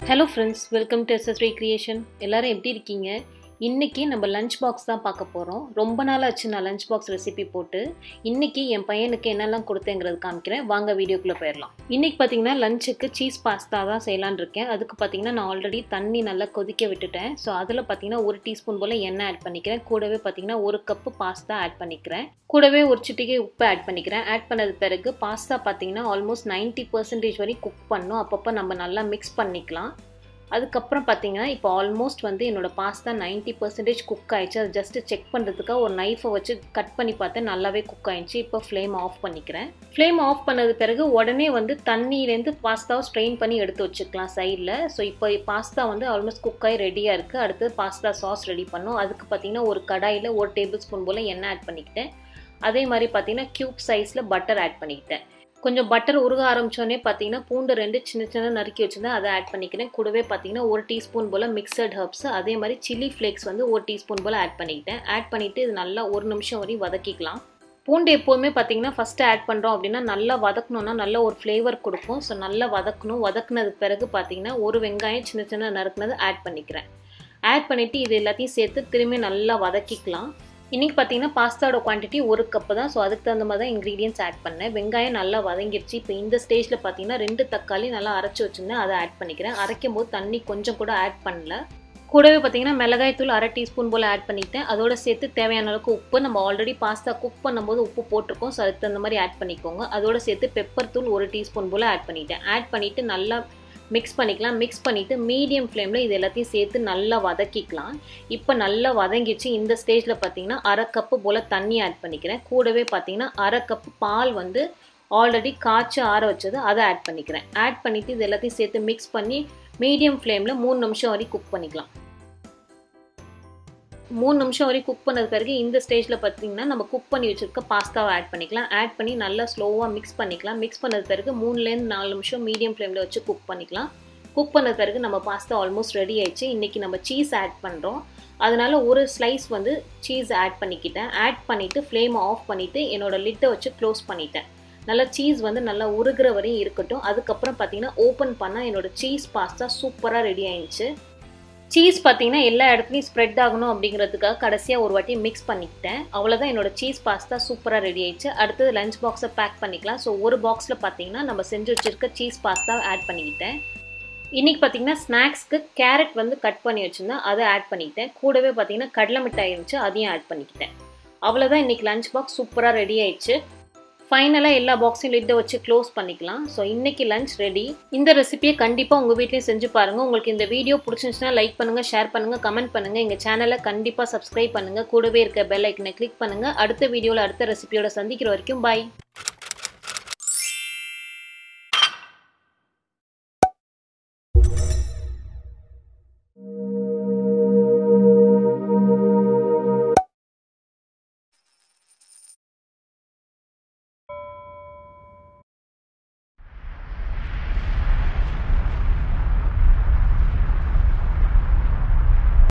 hello friends welcome to SSR creation எல்லாரும் எப்படி இருக்கீங்க இன்னைக்கு நம்ம லஞ்ச் பாக்ஸ் தான் பார்க்க போகிறோம் ரொம்ப நாள் ஆச்சு நான் லஞ்ச் பாக்ஸ் ரெசிபி போட்டு இன்னைக்கு என் பையனுக்கு என்னெல்லாம் கொடுத்தேங்கிறது காமிக்கிறேன் வாங்க வீடியோக்குள்ளே போயிடலாம் இன்னைக்கு பார்த்தீங்கன்னா லஞ்சுக்கு சீஸ் பாஸ்தா தான் செய்யலான்னு இருக்கேன் அதுக்கு பார்த்தீங்கன்னா நான் ஆல்ரெடி தண்ணி நல்லா கொதிக்க விட்டுட்டேன் ஸோ அதில் பார்த்தீங்கன்னா ஒரு டீஸ்பூன் போல் எண்ணெய் ஆட் பண்ணிக்கிறேன் கூடவே பார்த்தீங்கன்னா ஒரு கப்பு பாஸ்தா ஆட் பண்ணிக்கிறேன் கூடவே ஒரு சிட்டிகை உப்பு ஆட் பண்ணிக்கிறேன் ஆட் பண்ணது பிறகு பாஸ்தா பார்த்தீங்கன்னா ஆல்மோஸ்ட் நைன்ட்டி பர்சன்டேஜ் வரைக்கும் குக் பண்ணும் அப்பப்போ நம்ம நல்லா மிக்ஸ் பண்ணிக்கலாம் அதுக்கப்புறம் பார்த்தீங்கன்னா இப்போ ஆல்மோஸ்ட் வந்து என்னோட பாஸ்தா நைன்ட்டி பர்சன்டேஜ் குக் ஆயிடுச்சு அது ஜஸ்ட் செக் பண்ணுறதுக்காக ஒரு நைஃபை வச்சு கட் பண்ணி பார்த்தேன் நல்லாவே குக் ஆயிடுச்சு இப்போ ஃப்ளேம் ஆஃப் பண்ணிக்கிறேன் ஃப்ளேம் ஆஃப் பண்ணது பிறகு உடனே வந்து தண்ணியிலேருந்து பாஸ்தாவை ஸ்ட்ரெயின் பண்ணி எடுத்து வச்சுக்கலாம் சைடில் ஸோ இப்போ பாஸ்தா வந்து ஆல்மோஸ்ட் குக் ஆகி ரெடியாக இருக்குது அடுத்து பாஸ்தா சாஸ் ரெடி பண்ணோம் அதுக்கு பார்த்தீங்கன்னா ஒரு கடாயில் ஒரு டேபிள் ஸ்பூன் போல் எண்ணெய் ஆட் பண்ணிக்கிட்டேன் அதே மாதிரி பார்த்தீங்கன்னா க்யூப் சைஸில் பட்டர் ஆட் பண்ணிக்கிட்டேன் கொஞ்சம் பட்டர் உருக ஆரம்பிச்சோடனே பார்த்தீங்கன்னா பூண்டு ரெண்டு சின்ன சின்ன நறுக்கி வச்சுருந்தேன் அதை ஆட் பண்ணிக்கிறேன் கூடவே பார்த்தீங்கன்னா ஒரு டீஸ்பூன் போல் மிக்சட் ஹர்ப்ஸ் அதே மாதிரி சில்லி ஃப்ளேக்ஸ் வந்து ஒரு டீஸ்பூன் போல் ஆட் பண்ணிக்கிட்டேன் ஆட் பண்ணிவிட்டு இது நல்லா ஒரு நிமிஷம் வரையும் வதக்கிக்கலாம் பூண்டு எப்போவுமே பார்த்தீங்கன்னா ஃபஸ்ட்டு ஆட் பண்ணுறோம் அப்படின்னா நல்லா வதக்கணும்னா நல்ல ஒரு ஃப்ளேவர் கொடுக்கும் ஸோ நல்லா வதக்கணும் வதக்குனதுக்கு பிறகு பார்த்தீங்கன்னா ஒரு வெங்காயம் சின்ன சின்ன நறுக்குனது ஆட் பண்ணிக்கிறேன் ஆட் பண்ணிவிட்டு இது எல்லாத்தையும் சேர்த்து திரும்பி நல்லா வதக்கிக்கலாம் இன்றைக்கி பார்த்தீங்கன்னா பாஸ்தாவோட குவான்டிட்டி ஒரு கப்பு தான் ஸோ அதுக்கு தகுந்த மாதிரி தான் இன்க்ரீடியன்ஸ் ஆட் பண்ணேன் வெங்காயம் நல்லா வதங்கிடுச்சு இப்போ இந்த ஸ்டேஜில் பார்த்தீங்கன்னா ரெண்டு தக்காளி நல்லா அரைச்சி வச்சுருந்தேன் அதை ஆட் பண்ணிக்கிறேன் அரைக்கும் போது தண்ணி கொஞ்சம் கூட ஆட் பண்ணல கூடவே பார்த்தீங்கன்னா மிளகாய் தூள் அரை டீஸ்பூன் போல் ஆட் பண்ணிட்டேன் அதோட சேர்த்து தேவையான அளவுக்கு உப்பு நம்ம ஆல்ரெடி பாஸ்தா குக் பண்ணும்போது உப்பு போட்டிருக்கோம் ஸோ அதுக்கு தகுந்த மாதிரி ஆட் பண்ணிக்கோங்க அதோட சேர்த்து பெப்பர் தூள் ஒரு டீஸ்பூன் போல் ஆட் பண்ணிட்டேன் ஆட் பண்ணிவிட்டு நல்லா மிக்ஸ் பண்ணிக்கலாம் மிக்ஸ் பண்ணிவிட்டு மீடியம் ஃப்ளேமில் இது எல்லாத்தையும் சேர்த்து நல்லா வதக்கிக்கலாம் இப்போ நல்லா வதங்கிச்சு இந்த ஸ்டேஜில் பார்த்தீங்கன்னா அரை கப்பு போல் தண்ணி ஆட் பண்ணிக்கிறேன் கூடவே பார்த்தீங்கன்னா அரை கப்பு பால் வந்து ஆல்ரெடி காய்ச்சி ஆற வச்சது அதை ஆட் பண்ணிக்கிறேன் ஆட் பண்ணிவிட்டு இது எல்லாத்தையும் சேர்த்து மிக்ஸ் பண்ணி மீடியம் ஃப்ளேமில் மூணு நிமிஷம் வரைக்கும் குக் பண்ணிக்கலாம் மூணு நிமிஷம் வரைக்கும் குக் பண்ணது பிறகு இந்த ஸ்டேஜில் பார்த்தீங்கன்னா நம்ம குக் பண்ணி வச்சுருக்க பாஸ்தாவை ஆட் பண்ணிக்கலாம் ஆட் பண்ணி நல்லா ஸ்லோவாக மிக்ஸ் பண்ணிக்கலாம் மிக்ஸ் பண்ணது பிறகு மூணுலேருந்து நாலு நிமிஷம் மீடியம் ஃப்ளேமில் வச்சு குக் பண்ணிக்கலாம் குக் பண்ணது பிறகு நம்ம பாஸ்தா ஆல்மோஸ்ட் ரெடி ஆயிடுச்சு இன்றைக்கி நம்ம சீஸ் ஆட் பண்ணுறோம் அதனால் ஒரு ஸ்லைஸ் வந்து சீஸ் ஆட் பண்ணிக்கிட்டேன் ஆட் பண்ணிவிட்டு ஃப்ளேமை ஆஃப் பண்ணிவிட்டு என்னோடய லிட்டை வச்சு க்ளோஸ் பண்ணிட்டேன் நல்லா சீஸ் வந்து நல்லா உருகிற வரையும் இருக்கட்டும் அதுக்கப்புறம் பார்த்தீங்கன்னா ஓப்பன் பண்ணால் என்னோடய சீஸ் பாஸ்தா சூப்பராக ரெடி ஆயிடுச்சு சீஸ் பார்த்தீங்கன்னா எல்லா இடத்துலையும் ஸ்ப்ரெட் ஆகணும் அப்படிங்கிறதுக்காக கடைசியாக ஒரு வாட்டி மிக்ஸ் பண்ணிக்கிட்டேன் அவ்வளோதான் என்னோட சீஸ் பாஸ்தா சூப்பராக ரெடி ஆயிடுச்சு அடுத்தது லஞ்ச் பாக்ஸை பேக் பண்ணிக்கலாம் ஸோ ஒரு பாக்ஸில் பார்த்தீங்கன்னா நம்ம செஞ்சு வச்சுருக்க சீஸ் பாஸ்தா ஆட் பண்ணிக்கிட்டேன் இன்றைக்கி பார்த்தீங்கன்னா ஸ்நாக்ஸ்க்கு கேரட் வந்து கட் பண்ணி வச்சுருந்தேன் அதை ஆட் பண்ணிக்கிட்டேன் கூடவே பார்த்தீங்கன்னா கடலை மிட்டாய் இருந்துச்சு அதையும் ஆட் பண்ணிக்கிட்டேன் அவ்வளோதான் இன்றைக்கி லஞ்ச் பாக்ஸ் சூப்பராக ரெடி ஆயிடுச்சு ஃபைனலாக எல்லா பாக்ஸையும் லிட்டை வச்சு க்ளோஸ் பண்ணிக்கலாம் ஸோ இன்றைக்கி லஞ்ச் ரெடி இந்த ரெசிபியை கண்டிப்பாக உங்கள் வீட்லேயும் செஞ்சு பாருங்கள் உங்களுக்கு இந்த வீடியோ பிடிச்சிருந்துச்சுன்னா லைக் பண்ணுங்கள் ஷேர் பண்ணுங்கள் கமெண்ட் பண்ணுங்கள் எங்கள் சேனலை கண்டிப்பாக சப்ஸ்கிரைப் பண்ணுங்கள் கூடவே இருக்க பெல் ஐக்கனை கிளிக் பண்ணுங்கள் அடுத்த வீடியோவில் அடுத்த ரெசிபியோட சந்திக்கிற வரைக்கும் பாய்